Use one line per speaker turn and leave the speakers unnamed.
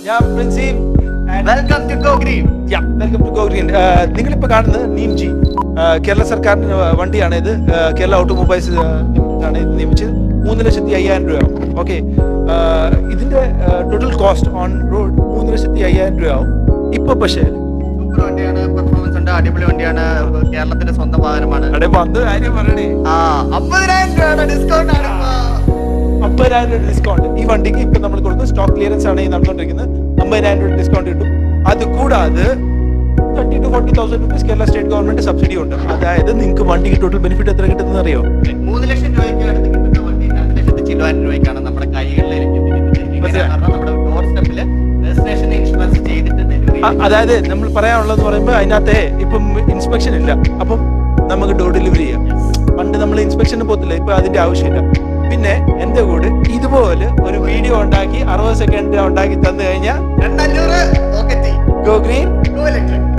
ഞാൻ പ്രിൻസീവ്
welcome to Go Green
welcome to Go Green നിങ്ങളിപ്പോൾ കാണുന്നത് നീം ജി കേരള സർക്കാരിന്റെ വണ്ടിയാണ് ഇത് ആ, കേരള ഓട്ടോമൊബൈൽസ് ആണ് ഇത് നിയമിച്ചത് മൂന്ന് ലക്ഷത്തി അയ്യായിരം രൂപയാവും ഓക്കെ ഇതിന്റെ ടോട്ടൽ കോസ്റ്റ് ഓൺ റോഡ് മൂന്ന് ലക്ഷത്തി അയ്യായിരം രൂപയാവും ഇപ്പൊ പക്ഷേ
സൂപ്പർ വണ്ടിയാണ് പെർഫോമൻസ് ഉണ്ട് അടിപൊളി വണ്ടിയാണ് കേരളത്തിന്റെ സ്വന്തം വാഹനമാണ്
അവിടെ വന്ന് കാര്യം പറയണേ
ആ അമ്പതിനായിരം രൂപയുടെ ഡിസ്കൗണ്ട് ആണ്
അമ്പതിനായിരം രൂപ ഡിസ്കൗണ്ട് ഈ വണ്ടിക്ക് ഇപ്പൊ നമ്മൾ കൊടുക്കുന്നത് സ്റ്റോക്ക് ക്ലിയറൻസ് ആണ് ഈ നടന്നുകൊണ്ടിരിക്കുന്നത് അമ്പതിനായിരം രൂപ ഡിസ്കൗണ്ട് കിട്ടും അത് കൂടാതെ thirty two forty thousand rupees Kerala state government subsidy ഉണ്ട് അതായത് നിങ്ങൾക്ക് വണ്ടിക്ക് ടോട്ടൽ ബെനിഫിറ്റ് എത്ര കിട്ടുന്നത് അറിയോ
മൂന്ന് ലക്ഷം രൂപയ്ക്ക് അടുത്ത് കിട്ടുന്ന വണ്ടി രണ്ട് ലക്ഷത്തി ചില്ലുവായിരം രൂപയ്ക്കാണ് നമ്മുടെ കൈകളിലേക്ക് എത്തിക്കുന്നത് എങ്ങനെയാണെന്ന് പറഞ്ഞാൽ നമ്മുടെ ഡോർ സ്റ്റെപ്പില് രജിസ്ട്രേഷൻ ഇൻഷുറൻസ് ചെയ്തിട്ട് ഡെലിവറി
അ- അതായത് നമ്മൾ പറയാനുള്ളത് പറയുമ്പോൾ അതിനകത്തെ ഇപ്പം ഇൻസ്പെക്ഷൻ ഇല്ല അപ്പം നമുക്ക് ഡോർ ഡെലിവറി ചെയ്യാം പണ്ട് നമ്മൾ ഇൻസ്പെക്ഷന് പോകത്തില്ല ഇപ്പൊ അതിന്റെ ആവശ്യമില്ല പിന്നെ എന്റെ കൂടെ ഇതുപോലെ ഒരു വീഡിയോ ഉണ്ടാക്കി അറുപത് സെക്കൻഡ് ഉണ്ടാക്കി തന്നു കഴിഞ്ഞാൽ
രണ്ടഞ്ഞൂറ് pocket
Go Green
Go electric